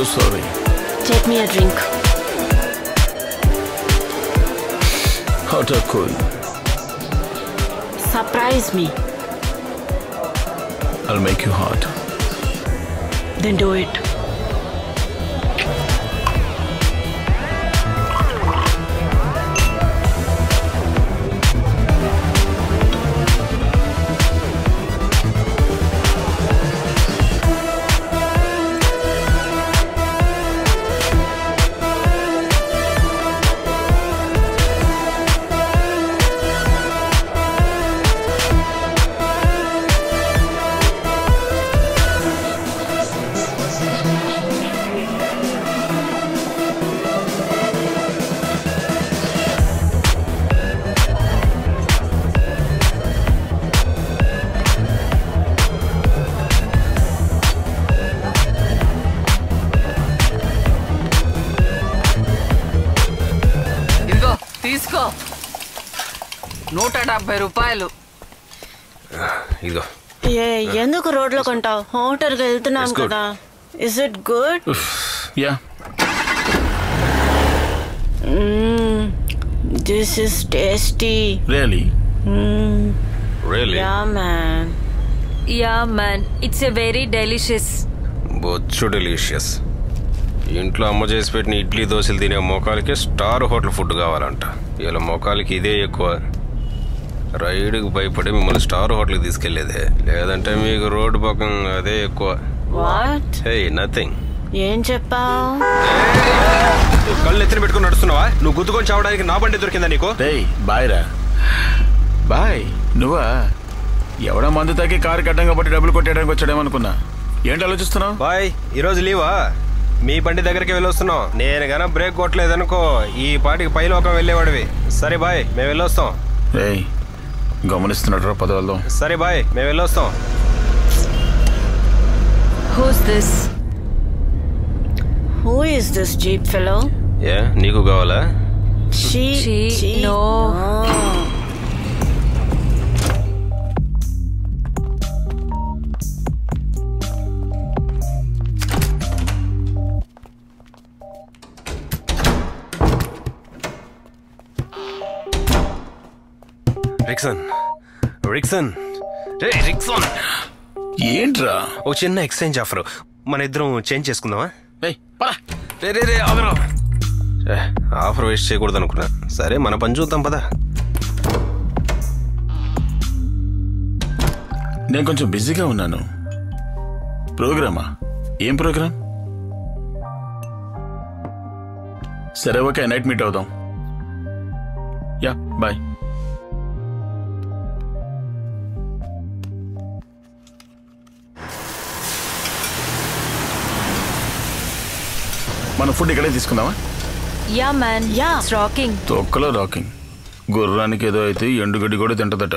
Sorry Take me a drink. Hot or cool Surprise me. I'll make you hot Then do it. ఇదిగో తీసుకో నూట డెబ్బై రూపాయలు ఇదిగో ఏ ఎందుకు రోడ్లో కొంటావు హోటల్కి వెళ్తున్నాం It's good. కదా is it good ya this is tasty really really ya man Yeah, man, it's a very delicious. బొచ్చు డెలిషియస్ ఇంట్లో అమ్మ చేసి పెట్టిన ఇడ్లీ దోశలు తినే మొఖాలకి స్టార్ హోటల్ ఫుడ్ కావాలంట ఇలా మొఖాలకి ఇదే ఎక్కువ రైడ్కి భయపడి మిమ్మల్ని స్టార్ హోటల్కి తీసుకెళ్లేదే లేదంటే మీకు రోడ్డు పక్కన అదే ఎక్కువ వాట్ హే నథింగ్ ఏం చెప్పావు కళ్ళు ఎత్తిన పెట్టుకుని నడుస్తున్నావా నువ్వు గుద్దుకొని చావడానికి నా బండి దొరికిందా నీకు రేయ్ బాయ్ రా బాయ్ నువ్వా ఎవడ మందు తాకి కారు కట్టంగా పట్టి డబ్బులు కొట్టేయడానికి వచ్చాడేమనుకున్నా ఏంటి ఆలోచిస్తున్నావు బాయ్ ఈరోజు లీవా మీ బండి దగ్గరికి వెళ్ళొస్తున్నాం నేను గన బ్రేక్ కొట్టలేదనుకో ఈ పాటికి పైలోకం వెళ్ళేవాడివి సరే బాయ్ మేము వెళ్ళొస్తాం రేయ్ గమనిస్తున్నట్టు రా పదవాళ్ళు సరే బాయ్ మేము వెళ్ళొస్తాం Who's this? Who is this cheap fellow ఏ నీకు కావాలా She- no. రిక్సన్ రిక్సన్ రే రిక్సన్ ఏంట్రా ఒక చిన్న ఎక్స్చేంజ్ ఆఫర్ మన ఇద్దరం చేంజ్ చేసుకుందామా రేయ్ పరా రే రే రే ఆగరా ఏ, ఆఫర్ వేస్ట్ చేయకూడదు అనుకున్నా సరే మన పని చూద్దాం పదా నేను కొంచెం బిజీగా ఉన్నాను ప్రోగ్రామా ఏం ప్రోగ్రామ్ సరే ఓకే నైట్ మీట్ అవుదాం యా బాయ్ మన ఫుడ్ ఇక్కడే తీసుకుందామా Yeah, man. Yeah. It's rocking. తొక్కలో రాకింగ్ గుర్రానికి ఏదో అయితే ఎండుగడ్డి కూడా తింటదట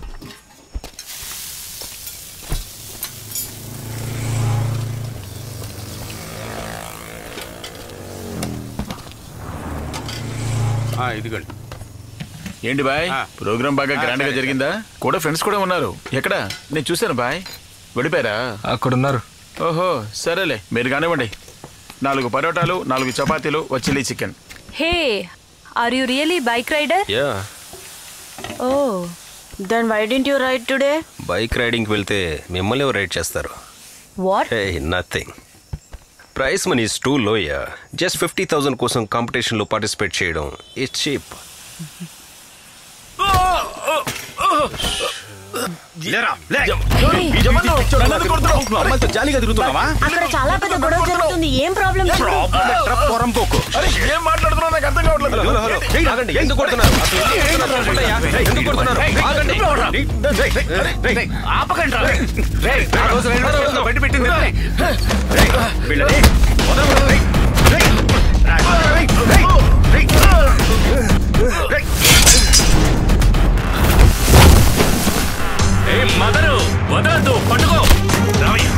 ఇదిగోండి ఏంటి బాయ్ ఆ. ప్రోగ్రామ్ బాగా ఆ, గ్రాండ్ గా సరే, జరిగిందా కూడా ఫ్రెండ్స్ కూడా ఉన్నారు ఎక్కడ నేను చూశాను బాయ్ వెళ్ళిపోయారా అక్కడున్నారు ఓహో సరేలే మీరు కానివ్వండి నాలుగు పరోటాలు నాలుగు చపాతీలు ఒక chilli chicken Hey, are you really bike rider? Ya Oh. Then why don't you ride today bike రైడింగ్కి వెళ్తే మిమ్మల్ని ఎవరు రైడ్ చేస్తారు What? Hey nothing price money is too low ya just fifty thousand కోసం కాంపిటీషన్లో పార్టిసిపేట్ చేయడం ఇట్స్ చీప్ జాలీగా తిరుగుతున్నావా అక్కడ చాలా పెద్ద గొడవ జరుగుతుంది ఏం ప్రాబ్లం పొరంపోకు ఏం మాట్లాడుతున్నా నాకు అర్థం కావట్లేదు హలో హలో ఆగండి ఎందుకు కొడుతున్నారు అసలు ఎందుకు కొడుతున్నారు? చెప్పండయ్యా. ఎందుకు కొడుతున్నారు ఆగండి ఆపకండి ఆ రోజు రైలు స్టేషన్లో బయట పెట్టింది వీళ్ళని మదరు వదలద్దు పట్టుకో రావయ్య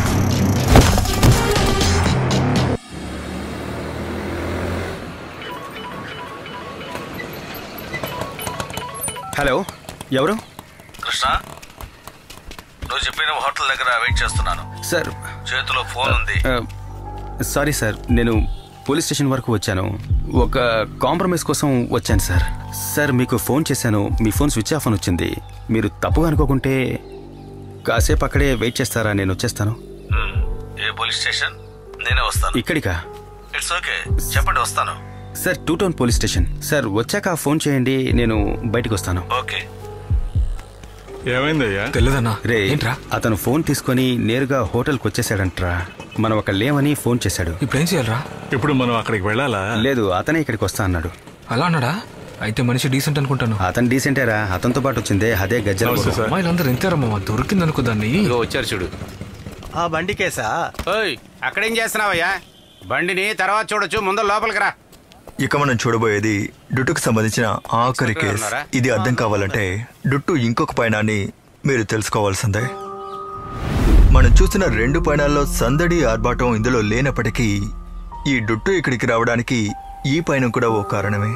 హలో ఎవరు కృష్ణ నువ్వు చెప్పిన హోటల్ దగ్గర వెయిట్ చేస్తున్నాను సార్ చేతిలో ఫోన్ ఉంది సారీ సార్ నేను పోలీస్ స్టేషన్ వరకు వచ్చాను ఒక కాంప్రమైజ్ కోసం వచ్చాను సార్ సార్ మీకు ఫోన్ చేశాను మీ ఫోన్ స్విచ్ ఆఫ్ అని వచ్చింది మీరు తప్పుగా అనుకోకుంటే కాసేపు అక్కడే వెయిట్ చేస్తారా నేను వచ్చేస్తాను ఏ పోలీస్ స్టేషన్ నేనే వస్తాను ఇక్కడికా ఇట్స్ ఓకే చెప్పండి వస్తాను sir two town police station sir వచ్చాక ఫోన్ చేయండి నేను బయటికి వస్తాను ఓకే ఏమైందయ్యా తెలియదన్నా రే ఏంట్రా అతను ఫోన్ తీసుకొని నేరుగా హోటల్కి వచ్చేసాడంట్రా మనం అక్కడ లేమని ఫోన్ చేశాడు ఇప్పుడు ఏం చేయాలరా ఇప్పుడు మనం అక్కడికి వెళ్ళాలా లేదు అతనే ఇక్కడికి వస్తా అన్నాడు అలా అన్నాడా అయితే మనిషి డీసెంట్ అనుకుంటాను అతను డీసెంటేరా అతనితో పాటు వచ్చిందే అదే గజ్జల నమస్తే సార్. అమ్మాయిలందరూ ఎంతారమ్మా దొరికిందనుకో దాన్ని ఇదిగో వచ్చారు చూడు ఆ బండి కేసా ఓయ్ అక్కడేం చేస్తున్నావయ్యా బండిని తర్వాత చూడొచ్చు ముందు లోపలికి రా ఇక మనం చూడబోయేది డుట్టుకు సంబంధించిన ఆఖరి కేసు ఉన్నారా? ఇది అర్థం కావాలంటే డుట్టు ఇంకొక పయనాన్ని మీరు తెలుసుకోవాల్సిందే మనం చూస్తున్న రెండు పయనాల్లో సందడి ఆర్భాటం ఇందులో లేనప్పటికీ ఈ డుట్టు ఇక్కడికి రావడానికి ఈ పయనం కూడా ఓ కారణమే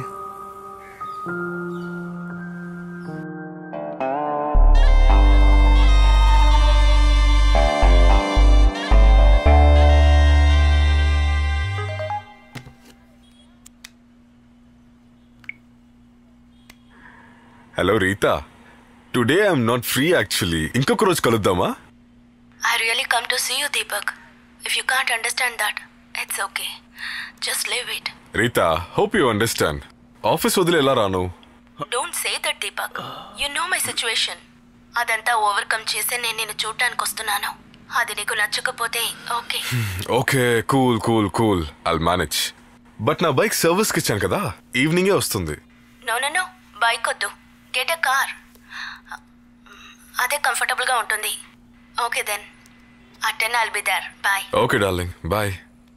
hello Rita today I'm not free actually ఇంకొక రోజు కలుద్దామా I really come to see you Deepak if you can't understand that it's okay just leave it Rita hope you understand office వదిలి ఎలా రాను don't say that Deepak you know my situation అదంతా overcome చేసి నేను నిన్ను చూడటానికి వస్తున్నాను అది నీకు నచ్చకపోతే okay okay cool cool cool I'll manage but నా బైక్ సర్వీస్కి ఇచ్చాను కదా ఈవినింగే వస్తుంది నో నో నో బైక్ వద్దు గెట్ అ కార్ అదే కంఫర్టబుల్గా ఉంటుంది okay then ah ten I'll be there bye okay darling bye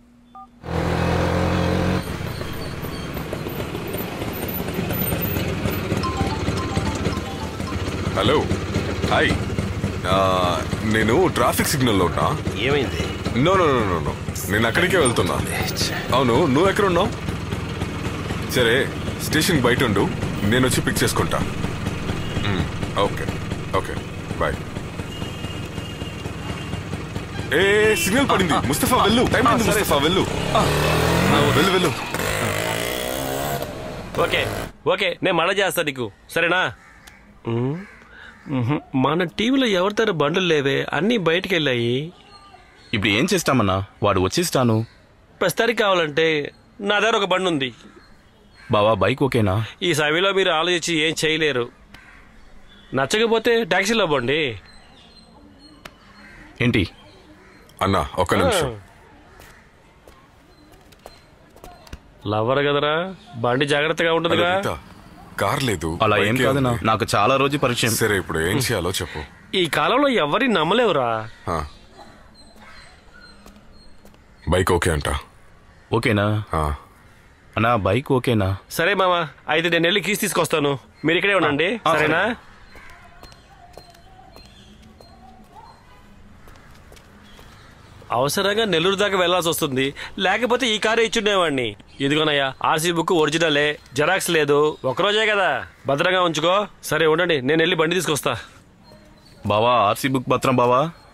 hello hi నేను ట్రాఫిక్ సిగ్నల్లో ఉన్నా ఏమైంది no no no no no నేను అక్కడికే వెళ్తున్నా అవును నువ్వు ఎక్కడ ఉన్నావు సరే స్టేషన్ బయట ఉండు నేను వచ్చి పిక్ చేసుకుంటా మ్, ఓకే ఓకే బాయ్ ఏ సిగ్నల్ పడింది ముస్తఫా వెళ్ళు టైం అయింది ముస్తఫా వెళ్ళు వెళ్ళు వెళ్ళు ఓకే ఓకే నేను మళ్ళా చేస్తా నీకు సరేనా ఉమ్, ఉహుం. మన టీవీలో ఎవరితో బండ్లు లేవే అన్నీ బయటికి వెళ్ళాయి ఇప్పుడు ఏం చేస్తామన్నా వాడు వచ్చేస్తాను ప్రస్తుతానికి కావాలంటే నా దగ్గర ఒక బండి ఉంది బావా బైక్ ఓకేనా ఈ సమయంలో మీరు ఆలోచించి ఏం చేయలేరు నచ్చకపోతే ట్యాక్సీలో పోండి ఏంటి అన్నా ఒక్క నిమిషం లవర్ కదరా బండి జాగ్రత్తగా హలో, ఉంటుందిగా రీతా, కార్ లేదు అలా ఏం బైకే కాదన్నా ఉంది. నాకు చాలా రోజు పరిచయం సరే ఇప్పుడు ఏం చేయాలో చెప్పు ఈ కాలంలో ఎవరిని నమ్మలేవురా ఆ. బైక్ ఓకే అంట ఓకేనా ఆ. అన్నా బైక్ ఓకేనా సరే మామా అయితే నేను వెళ్ళి కీస్ తీసుకొస్తాను మీరు ఇక్కడే ఉండండి ఆ, సరేనా అవసరంగా నెల్లూరు దాకా వెళ్లాల్సి వస్తుంది లేకపోతే ఈ కారే ఇచ్చుండేవాడిని ఇదిగోనయ్యా ఆర్సీ బుక్ ఒరిజినలే జెరాక్స్ లేదు ఒకరోజే కదా భద్రంగా ఉంచుకో సరే ఉండండి నేను వెళ్ళి బండి తీసుకొస్తా బావా ఆర్సీ బుక్ పత్రం బావా